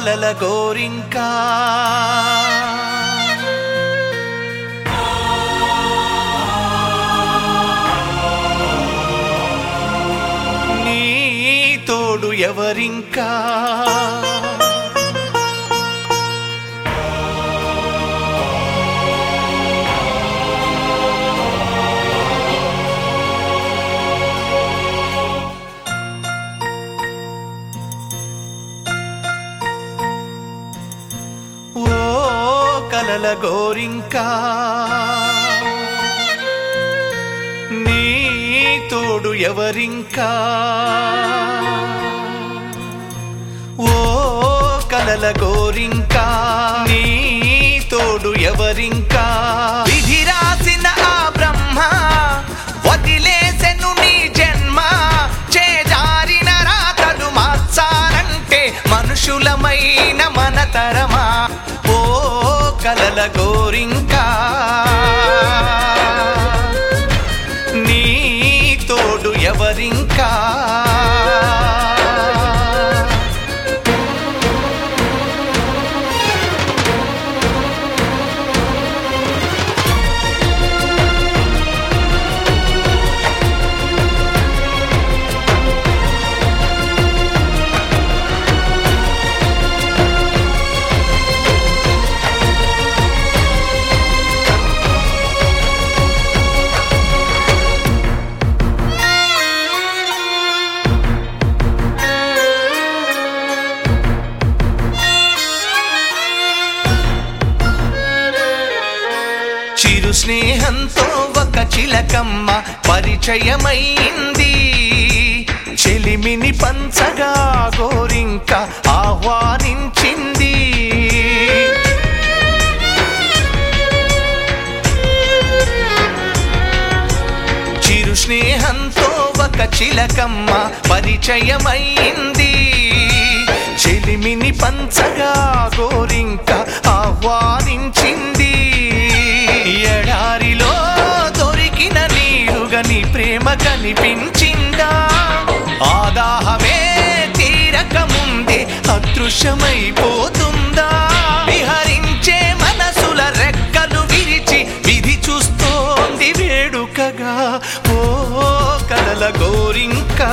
కలల గోరింకా నీ తోడు ఎవరింకా ఓ కలల గోరింకా నీ తోడు ఎవరింకా ఓ కలల గోరింకా నీ తోడు ఎవరింకా విధి రాసిన ఆ బ్రహ్మ వదిలేసెను నీ జన్మ చేజారిన రాతలు మార్చాలంటే మనుషులమైన మన తరమా ఓ కలల గోరింకా నీ తోడు ఎవరింకా చిరు స్నేహంతో ఒక చిలకమ్మ పరిచయమైంది చెలిమిని పంచగా గోరింక ఆహ్వానించింది చిరు స్నేహంతో ఒక చిలకమ్మ పరిచయమైంది చెలిమిని పంచగా గోరింక ఆహ్వానించింది ఎడారిలో దొరికిన నీరుగా నీ ప్రేమ కనిపించిందా ఆదాహమే తీరక ముందే అదృశ్యమైపోతుందా విహరించే మనసుల రెక్కలు విరిచి విధి చూస్తోంది వేడుకగా ఓ కలల గోరింకా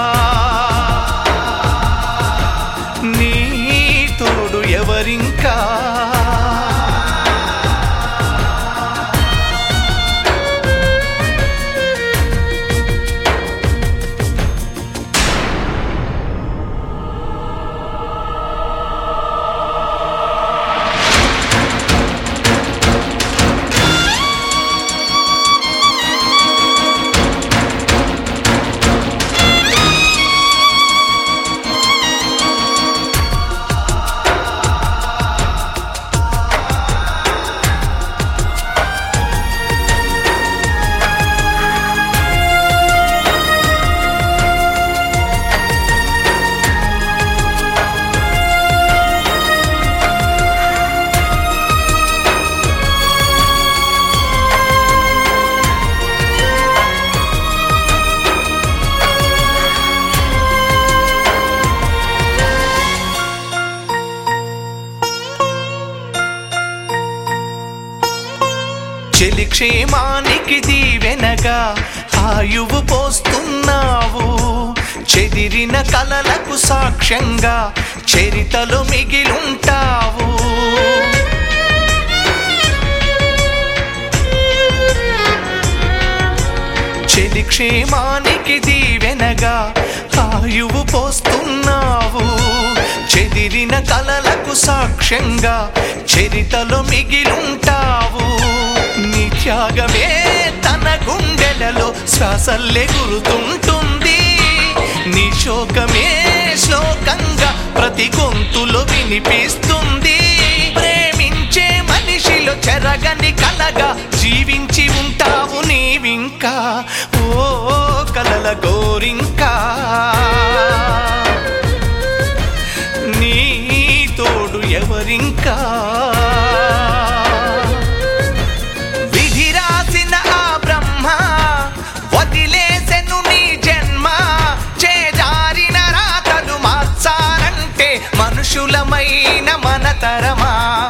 నీ తోడు ఎవరింకా చెలి క్షేమానికి దీవెనగా ఆయువు పోస్తున్నావు చెదిరిన కలలకు సాక్ష్యంగా చరితలో మిగిలుంటావు చెలి క్షేమానికి దీవెనగా ఆయువు పోస్తున్నావు చెదిరిన కలలకు సాక్ష్యంగా చరితలో మిగిలుంటావు నీ త్యాగమే తన గుండెలలో శ్వాసల్లే గురుతుంటుంది నీ శోకమే శ్లోకంగా ప్రతి గొంతులో వినిపిస్తుంది ప్రేమించే మనిషిలో చెరగని కలగా జీవించి ఉంటావు నీవింకా ఓ కలల గోరింకా నీ తోడు ఎవరింకా విధి రాసిన ఆ బ్రహ్మ వదిలేసెను నీ జన్మ చేజారిన రాతలు మార్చాలంటే మనుషు శిష్యులమైన మన తరమా